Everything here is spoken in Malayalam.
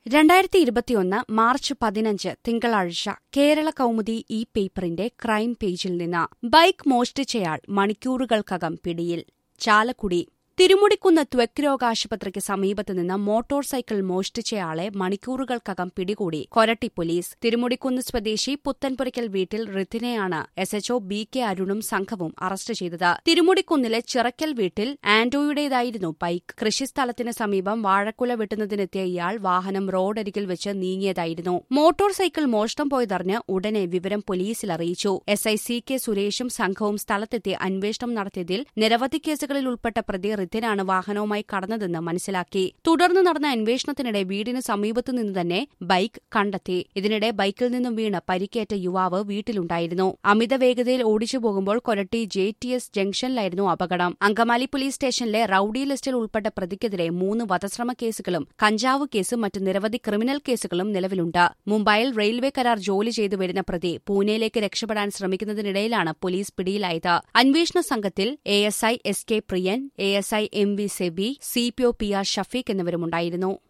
രണ്ടായിരത്തി ഇരുപത്തിയൊന്ന് മാർച്ച് പതിനഞ്ച് തിങ്കളാഴ്ച കേരള കൗമുദി ഈ പേപ്പറിന്റെ ക്രൈം പേജിൽ നിന്ന് ബൈക്ക് മോഷ്ടിച്ചയാൾ മണിക്കൂറുകൾക്കകം പിടിയിൽ ചാലക്കുടി തിരുമുടിക്കുന്ന് ത്വക്ക് രോഗാശുപത്രിക്ക് സമീപത്ത് നിന്ന് മോട്ടോർ സൈക്കിൾ മോഷ്ടിച്ചയാളെ മണിക്കൂറുകൾക്കകം പിടികൂടി കൊരട്ടി പോലീസ് തിരുമുടിക്കുന്ന് സ്വദേശി പുത്തൻപുരയ്ക്കൽ വീട്ടിൽ റിത്തിനെയാണ് എസ് എച്ച്ഒ ബി കെ അരുണും സംഘവും അറസ്റ്റ് ചെയ്തത് തിരുമുടിക്കുന്നിലെ ചിറക്കൽ വീട്ടിൽ ആന്റോയുടേതായിരുന്നു ബൈക്ക് കൃഷിസ്ഥലത്തിന് സമീപം വാഴക്കുല വെട്ടുന്നതിനെത്തിയ ഇയാൾ വാഹനം റോഡരികിൽ വെച്ച് നീങ്ങിയതായിരുന്നു മോട്ടോർ സൈക്കിൾ മോഷണം പോയതറിഞ്ഞ് ഉടനെ വിവരം പോലീസിൽ അറിയിച്ചു എസ് ഐ സി കെ സുരേഷും സംഘവും സ്ഥലത്തെത്തി അന്വേഷണം നടത്തിയതിൽ നിരവധി കേസുകളിൽ ഉൾപ്പെട്ട പ്രതി റിത്തിനാണ് വാഹനവുമായി കടന്നതെന്ന് മനസ്സിലാക്കി തുടർന്ന് നടന്ന അന്വേഷണത്തിനിടെ വീടിന് സമീപത്തു നിന്ന് തന്നെ ബൈക്ക് കണ്ടെത്തി ഇതിനിടെ ബൈക്കിൽ നിന്നും വീണ് പരിക്കേറ്റ യുവാവ് വീട്ടിലുണ്ടായിരുന്നു അമിത വേഗതയിൽ ഓടിച്ചു പോകുമ്പോൾ കൊരട്ടി ജെ ടി എസ് ജംഗ്ഷനിലായിരുന്നു അപകടം അങ്കമാലി പോലീസ് സ്റ്റേഷനിലെ റൌഡി ലിസ്റ്റിൽ ഉൾപ്പെട്ട പ്രതിക്കെതിരെ മൂന്ന് വധശ്രമ കേസുകളും കഞ്ചാവ് കേസും മറ്റ് നിരവധി ക്രിമിനൽ കേസുകളും നിലവിലുണ്ട് മുംബൈയിൽ റെയിൽവേ കരാർ ജോലി ചെയ്തു വരുന്ന പ്രതി പൂനെയിലേക്ക് രക്ഷപ്പെടാൻ ശ്രമിക്കുന്നതിനിടയിലാണ് പോലീസ് പിടിയിലായത് അന്വേഷണ സംഘത്തിൽ A S I S K Priyan A S I M V Seby C P O P R Shafeeq എന്നിവരുമുണ്ടായിരുന്നു